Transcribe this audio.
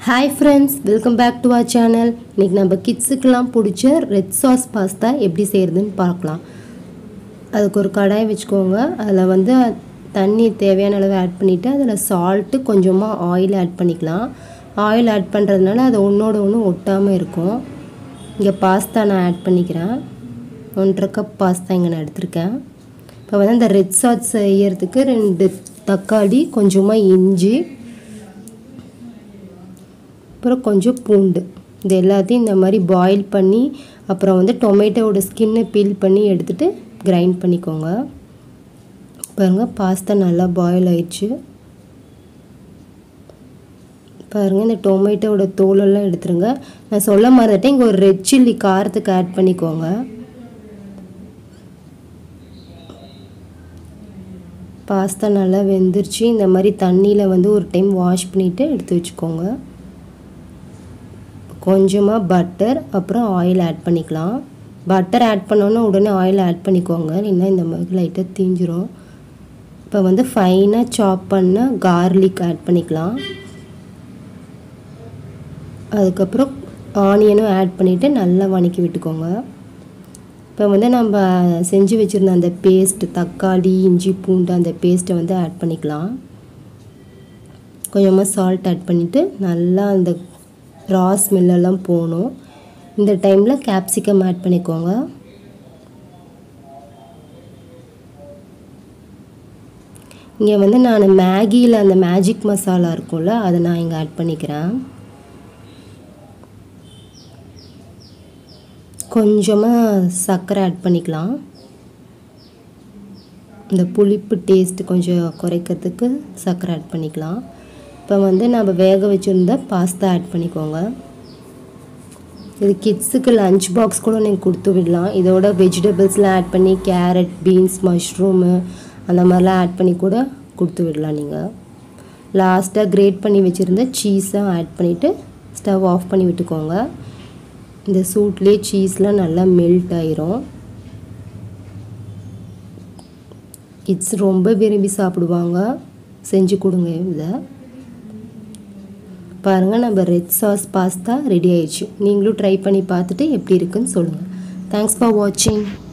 hi friends welcome back to our channel இன்றைக்கி நம்ம கிட்ஸுக்கெலாம் பிடிச்ச ரெட் சாஸ் பாஸ்தா எப்படி செய்கிறதுன்னு பார்க்கலாம் அதுக்கு ஒரு கடாய் வச்சுக்கோங்க அதில் வந்து தண்ணி தேவையான அளவு ஆட் பண்ணிவிட்டு அதில் சால்ட்டு கொஞ்சமாக ஆயில் ஆட் பண்ணிக்கலாம் ஆயில் ஆட் பண்ணுறதுனால அது ஒன்றோட ஒன்று ஒட்டாமல் இருக்கும் இங்கே பாஸ்தா நான் ஆட் பண்ணிக்கிறேன் ஒன்றரை கப் பாஸ்தா இங்கே நான் எடுத்திருக்கேன் இப்போ வந்து அந்த ரெட் சாஸ் செய்யறதுக்கு ரெண்டு தக்காளி கொஞ்சமாக இஞ்சி அப்புறம் கொஞ்சம் பூண்டு இது எல்லாத்தையும் இந்த மாதிரி பாயில் பண்ணி அப்புறம் வந்து டொமேட்டோவோட ஸ்கின்னை பீல் பண்ணி எடுத்துகிட்டு கிரைண்ட் பண்ணிக்கோங்க பாருங்கள் பாஸ்தா நல்லா பாயில் ஆயிடுச்சு பாருங்கள் இந்த டொமேட்டோவோட தோலெல்லாம் எடுத்துருங்க நான் சொல்ல மறந்துட்டேன் இங்கே ஒரு ரெட் சில்லி காரத்துக்கு ஆட் பண்ணிக்கோங்க பாஸ்தா நல்லா வெந்துருச்சு இந்த மாதிரி தண்ணியில் வந்து ஒரு டைம் வாஷ் பண்ணிவிட்டு எடுத்து வச்சுக்கோங்க கொஞ்சமாக பட்டர் அப்புறம் ஆயில் ஆட் பண்ணிக்கலாம் பட்டர் ஆட் பண்ணோன்னா உடனே ஆயில் ஆட் பண்ணிக்கோங்க இல்லைன்னா இந்த மாதிரி லைட்டாக தீஞ்சிரும் இப்போ வந்து ஃபைனாக சாப் பண்ண கார்லிக் ஆட் பண்ணிக்கலாம் அதுக்கப்புறம் ஆனியனும் ஆட் பண்ணிவிட்டு நல்லா வணக்கி விட்டுக்கோங்க இப்போ வந்து நம்ம செஞ்சு வச்சுருந்த அந்த பேஸ்ட் தக்காளி இஞ்சி பூண்டு அந்த பேஸ்ட்டை வந்து ஆட் பண்ணிக்கலாம் கொஞ்சமாக சால்ட் ஆட் பண்ணிவிட்டு நல்லா அந்த ரா ஸ்மெல்லெல்லாம் போகணும் இந்த டைமில் கேப்சிகம் ஆட் பண்ணிக்கோங்க இங்கே வந்து நான் மேகியில் அந்த மேஜிக் மசாலா இருக்கும்ல அதை நான் இங்கே ஆட் பண்ணிக்கிறேன் கொஞ்சமாக சர்க்கரை ஆட் பண்ணிக்கலாம் இந்த புளிப்பு டேஸ்ட் கொஞ்சம் குறைக்கிறதுக்கு சர்க்கரை ஆட் பண்ணிக்கலாம் இப்போ வந்து நம்ம வேக வச்சுருந்த பாஸ்தா ஆட் பண்ணிக்கோங்க இது கிட்ஸுக்கு லஞ்ச் பாக்ஸ் கூட நீங்கள் கொடுத்து விடலாம் இதோட வெஜிடபிள்ஸ்லாம் ஆட் பண்ணி கேரட் பீன்ஸ் மஷ்ரூமு அந்த மாதிரிலாம் ஆட் பண்ணி கூட கொடுத்து விடலாம் நீங்கள் லாஸ்ட்டாக கிரேட் பண்ணி வச்சுருந்த சீஸை ஆட் பண்ணிவிட்டு ஸ்டவ் ஆஃப் பண்ணி விட்டுக்கோங்க இந்த சூட்லேயே சீஸ்லாம் நல்லா மெல்ட் ஆயிரும் கிட்ஸ் ரொம்ப விரும்பி சாப்பிடுவாங்க செஞ்சு கொடுங்க இதை பாருங்கள் நம்ம ரெட் சாஸ் பாஸ்தா ரெடி ஆயிடுச்சு நீங்களும் ட்ரை பண்ணி பார்த்துட்டு எப்படி இருக்குன்னு சொல்லுங்கள் தேங்க்ஸ் ஃபார் வாட்சிங்